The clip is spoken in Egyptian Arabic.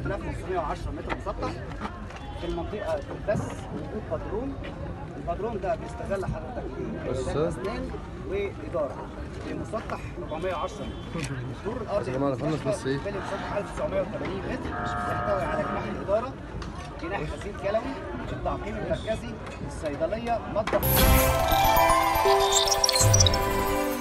3510 متر مسطح في المنطقه بس وجود بدروم البدروم ده بيستغل حضرتك بس. لإعداد اسنان واداره في مسطح 410 متر الدور الارضي يا جماعة نخلص بس إيه؟ بالتالي مسطح 1980 متر يحتوي على جناح الاداره جناح غسيل كلوي التعقيم المركزي الصيدليه مطبخ